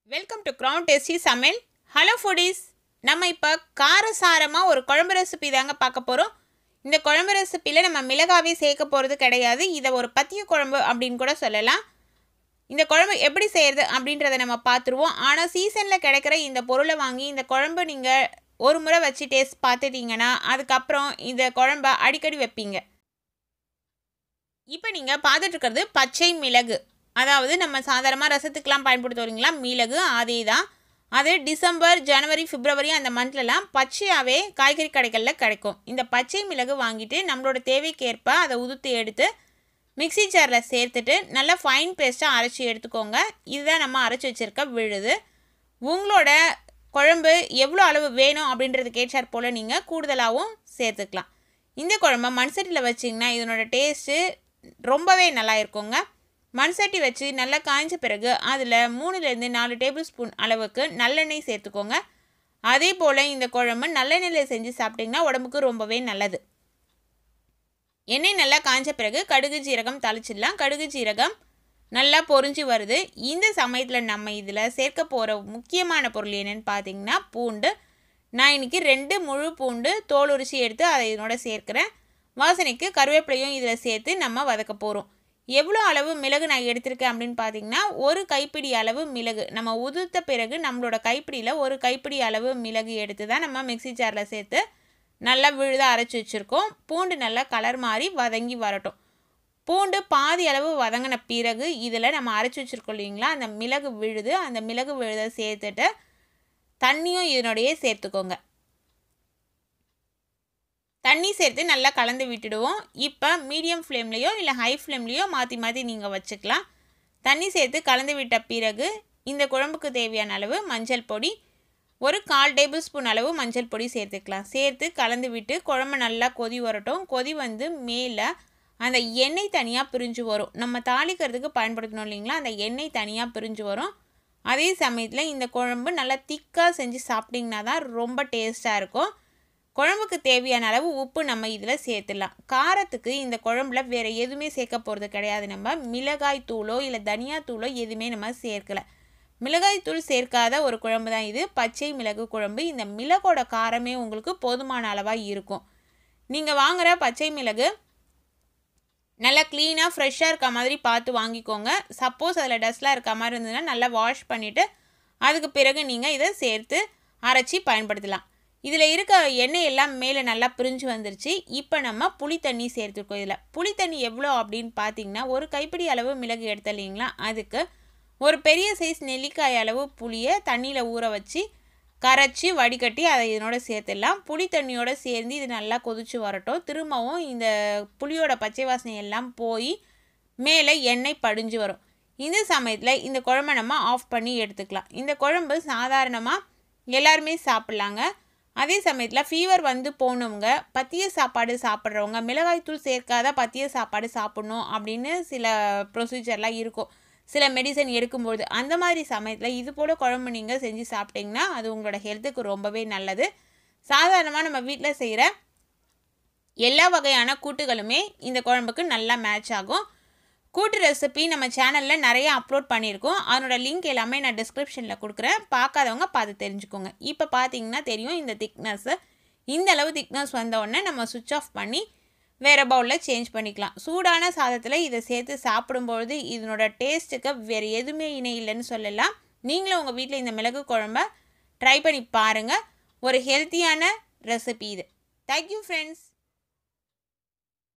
welcome to crown tasty சமையல் hello foodies நம்ம இப்போ காரசாரமாக ஒரு குழம்பு ரெசிபி தாங்க பார்க்க போகிறோம் இந்த குழம்பு ரெசிப்பியில் நம்ம மிளகாவே சேர்க்க போகிறது கிடையாது இதை ஒரு பத்திய குழம்பு அப்படின்னு கூட சொல்லலாம் இந்த குழம்பு எப்படி செய்கிறது அப்படின்றத நம்ம பார்த்துருவோம் ஆனால் சீசனில் கிடைக்கிற இந்த பொருளை வாங்கி இந்த குழம்பு நீங்கள் ஒரு முறை வச்சு டேஸ்ட் பார்த்துட்டீங்கன்னா அதுக்கப்புறம் இந்த குழம்ப அடிக்கடி வைப்பீங்க இப்போ நீங்கள் பார்த்துட்ருக்கிறது பச்சை மிளகு அதாவது நம்ம சாதாரணமாக ரசத்துக்கெலாம் பயன்படுத்துவீங்களா மிளகு அதே தான் அது டிசம்பர் ஜனவரி பிப்ரவரி அந்த மந்த்லலாம் பச்சையாகவே காய்கறி கடைகளில் கிடைக்கும் இந்த பச்சை மிளகு வாங்கிட்டு நம்மளோட தேவைக்கேற்ப அதை உதுத்து எடுத்து மிக்ஸி ஜாரில் சேர்த்துட்டு நல்லா ஃபைன் பேஸ்ட்டாக அரைச்சி எடுத்துக்கோங்க இதுதான் நம்ம அரைச்சி வச்சுருக்க விழுது உங்களோட குழம்பு எவ்வளோ அளவு வேணும் அப்படின்றதுக்கு ஏற்றாற் போல் நீங்கள் கூடுதலாகவும் சேர்த்துக்கலாம் இந்த குழம்ப மண்சட்டியில் வச்சிங்கன்னா இதனோட டேஸ்ட்டு ரொம்பவே நல்லா இருக்குங்க மண்சட்டி வச்சு நல்லா காய்ஞ்ச பிறகு அதில் மூணுலேருந்து நாலு டேபிள் ஸ்பூன் அளவுக்கு நல்லெண்ணெய் சேர்த்துக்கோங்க அதே போல் இந்த குழம்பு நல்லெண்ணெயில் செஞ்சு சாப்பிட்டிங்கன்னா உடம்புக்கு ரொம்பவே நல்லது எண்ணெய் நல்லா காய்ஞ்ச பிறகு கடுகு ஜீரகம் தாளிச்சிடலாம் கடுகு ஜீரகம் நல்லா பொரிஞ்சு வருது இந்த சமயத்தில் நம்ம இதில் சேர்க்க போகிற முக்கியமான பொருள் என்னென்னு பார்த்தீங்கன்னா பூண்டு நான் இன்றைக்கி ரெண்டு முழு பூண்டு தோல் உரிச்சி எடுத்து அதை இதனோட சேர்க்குறேன் வாசனைக்கு கருவேப்பிலையும் இதில் சேர்த்து நம்ம வதக்க போகிறோம் எவ்வளோ அளவு மிளகு நான் எடுத்திருக்கேன் அப்படின்னு பார்த்தீங்கன்னா ஒரு கைப்பிடி அளவு மிளகு நம்ம உதுத்த பிறகு நம்மளோட கைப்பிடியில் ஒரு கைப்பிடி அளவு மிளகு எடுத்து தான் நம்ம மிக்சி ஜாரில் சேர்த்து நல்லா விழுதாக அரைச்சி வச்சுருக்கோம் பூண்டு நல்லா கலர் மாறி வதங்கி வரட்டும் பூண்டு பாதி அளவு வதங்கின பிறகு இதில் நம்ம அரைச்சி வச்சுருக்கோம் இல்லைங்களா அந்த மிளகு விழுது அந்த மிளகு விழுதை சேர்த்துட்டு தண்ணியும் இதனுடையே சேர்த்துக்கோங்க தண்ணி சேர்த்து நல்லா கலந்து விட்டுடுவோம் இப்போ மீடியம் ஃப்ளேம்லேயோ இல்லை ஹை ஃப்ளேம்லேயோ மாற்றி மாற்றி நீங்கள் வச்சுக்கலாம் தண்ணி சேர்த்து கலந்து விட்ட பிறகு இந்த குழம்புக்கு தேவையான அளவு மஞ்சள் பொடி ஒரு கால் டேபிள் ஸ்பூன் அளவு மஞ்சள் பொடி சேர்த்துக்கலாம் சேர்த்து கலந்து விட்டு குழம்பு நல்லா கொதி வரட்டும் கொதி வந்து மேலே அந்த எண்ணெய் தனியாக பிரிஞ்சு வரும் நம்ம தாளிக்கிறதுக்கு பயன்படுத்தணும் இல்லைங்களா அந்த எண்ணெய் தனியாக பிரிஞ்சு வரும் அதே சமயத்தில் இந்த குழம்பு நல்லா திக்காக செஞ்சு சாப்பிட்டிங்கன்னா தான் ரொம்ப டேஸ்ட்டாக இருக்கும் குழம்புக்கு தேவையான அளவு உப்பு நம்ம இதில் சேர்த்துடலாம் காரத்துக்கு இந்த குழம்புல வேறு எதுவுமே சேர்க்க போகிறது கிடையாது நம்ம மிளகாய் தூளோ இல்லை தனியா தூளோ எதுவுமே நம்ம சேர்க்கலை மிளகாய் தூள் சேர்க்காத ஒரு குழம்பு தான் இது பச்சை மிளகு குழம்பு இந்த மிளகோட காரமே உங்களுக்கு போதுமான அளவாக இருக்கும் நீங்கள் வாங்குகிற பச்சை மிளகு நல்லா க்ளீனாக ஃப்ரெஷ்ஷாக இருக்க மாதிரி பார்த்து வாங்கிக்கோங்க சப்போஸ் அதில் டஸ்ட்லாம் இருக்க மாதிரி இருந்ததுன்னா நல்லா வாஷ் பண்ணிவிட்டு அதுக்கு பிறகு நீங்கள் இதை சேர்த்து அரைச்சி பயன்படுத்தலாம் இதில் இருக்க எண்ணெய் எல்லாம் மேலே நல்லா பிரிஞ்சு வந்துருச்சு இப்போ நம்ம புளி தண்ணி சேர்த்துருக்கோம் இதில் புளி தண்ணி எவ்வளோ அப்படின்னு பார்த்தீங்கன்னா ஒரு கைப்பிடி அளவு மிளகு எடுத்த இல்லைங்களா அதுக்கு ஒரு பெரிய சைஸ் நெல்லிக்காய் அளவு புளியை தண்ணியில் ஊற வச்சு கரைச்சி வடிகட்டி அதை இதனோட சேர்த்துடலாம் புளி தண்ணியோட சேர்ந்து இது நல்லா கொதிச்சு வரட்டும் திரும்பவும் இந்த புளியோட பச்சை வாசனை எல்லாம் போய் மேலே எண்ணெய் படிஞ்சு வரும் இந்த சமயத்தில் இந்த குழம்பை நம்ம ஆஃப் பண்ணி எடுத்துக்கலாம் இந்த குழம்பு சாதாரணமாக எல்லாருமே சாப்பிட்லாங்க அதே சமயத்தில் ஃபீவர் வந்து போனவங்க பத்திய சாப்பாடு சாப்பிட்றவங்க மிளகாய்த்தூள் சேர்க்காத பத்திய சாப்பாடு சாப்பிட்ணும் அப்படின்னு சில ப்ரொசீஜர்லாம் இருக்கும் சில மெடிசன் எடுக்கும்போது அந்த மாதிரி சமயத்தில் இது போல் குழம்பு நீங்கள் செஞ்சு சாப்பிட்டிங்கன்னா அது உங்களோட ஹெல்த்துக்கு ரொம்பவே நல்லது சாதாரணமாக நம்ம வீட்டில் செய்கிற எல்லா வகையான கூட்டுகளுமே இந்த குழம்புக்கு நல்லா மேட்ச் ஆகும் கூட்டு ரெசிபி நம்ம சேனலில் நிறைய அப்லோட் பண்ணியிருக்கோம் அதனோட லிங்க் எல்லாமே நான் டிஸ்கிரிப்ஷனில் கொடுக்குறேன் பார்க்காதவங்க பார்த்து தெரிஞ்சுக்கோங்க இப்போ பார்த்தீங்கன்னா தெரியும் இந்த திக்னஸ்ஸு இந்த அளவு திக்னஸ் வந்த உடனே நம்ம சுவிட்ச் ஆஃப் பண்ணி வேறு பவுலில் சேஞ்ச் பண்ணிக்கலாம் சூடான சாதத்தில் இதை சேர்த்து சாப்பிடும்பொழுது இதனோட டேஸ்ட்டுக்கு வேறு எதுவுமே இணை இல்லைன்னு சொல்லலாம் நீங்களும் உங்கள் வீட்டில் இந்த மிளகு குழம்ப ட்ரை பண்ணி பாருங்கள் ஒரு ஹெல்த்தியான ரெசிபி இது தேங்க்யூ ஃப்ரெண்ட்ஸ்